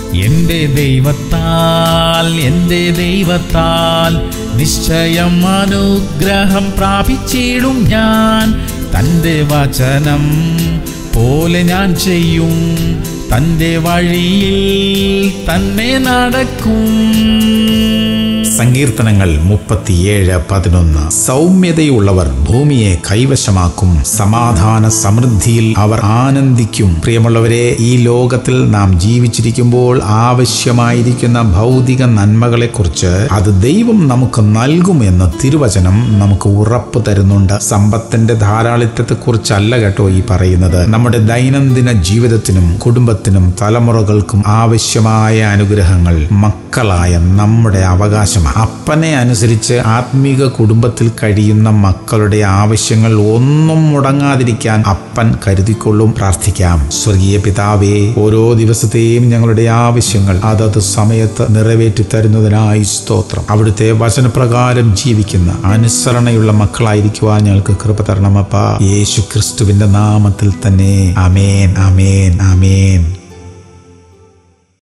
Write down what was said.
എന്റെ ദൈവത്താൽ എന്റെ ദൈവത്താൽ നിശ്ചയം അനുഗ്രഹം പ്രാപിച്ചിടും ഞാൻ തൻ്റെ വചനം പോലെ ഞാൻ ചെയ്യും തൻ്റെ വഴിയിൽ തന്നെ നടക്കും സങ്കീർത്തനങ്ങൾ മുപ്പത്തിയേഴ് പതിനൊന്ന് സൗമ്യതയുള്ളവർ ഭൂമിയെ കൈവശമാക്കും സമാധാന സമൃദ്ധിയിൽ അവർ ആനന്ദിക്കും പ്രിയമുള്ളവരെ ഈ ലോകത്തിൽ നാം ജീവിച്ചിരിക്കുമ്പോൾ ആവശ്യമായിരിക്കുന്ന ഭൗതിക നന്മകളെക്കുറിച്ച് അത് ദൈവം നമുക്ക് നൽകും എന്ന് തിരുവചനം നമുക്ക് ഉറപ്പ് തരുന്നുണ്ട് സമ്പത്തിന്റെ ധാരാളിത്തത്തെക്കുറിച്ചല്ല കേട്ടോ ഈ പറയുന്നത് നമ്മുടെ ദൈനംദിന ജീവിതത്തിനും കുടുംബത്തിനും തലമുറകൾക്കും ആവശ്യമായ അനുഗ്രഹങ്ങൾ മക്കളായ നമ്മുടെ അവകാശമാണ് അപ്പനെ അനുസരിച്ച് ആത്മീക കുടുംബത്തിൽ കഴിയുന്ന മക്കളുടെ ആവശ്യങ്ങൾ ഒന്നും മുടങ്ങാതിരിക്കാൻ അപ്പൻ കരുതിക്കൊള്ളും പ്രാർത്ഥിക്കാം സ്വർഗീയ പിതാവേ ഓരോ ദിവസത്തെയും ഞങ്ങളുടെ ആവശ്യങ്ങൾ അതത് സമയത്ത് നിറവേറ്റി തരുന്നതിനായി സ്തോത്രം അവിടുത്തെ വചനപ്രകാരം ജീവിക്കുന്ന അനുസരണയുള്ള മക്കളായിരിക്കുവാൻ ഞങ്ങൾക്ക് കൃപ തരണമപ്പ യേശു ക്രിസ്തുവിന്റെ നാമത്തിൽ തന്നെ അമേൻ അമേൻ അമേൻ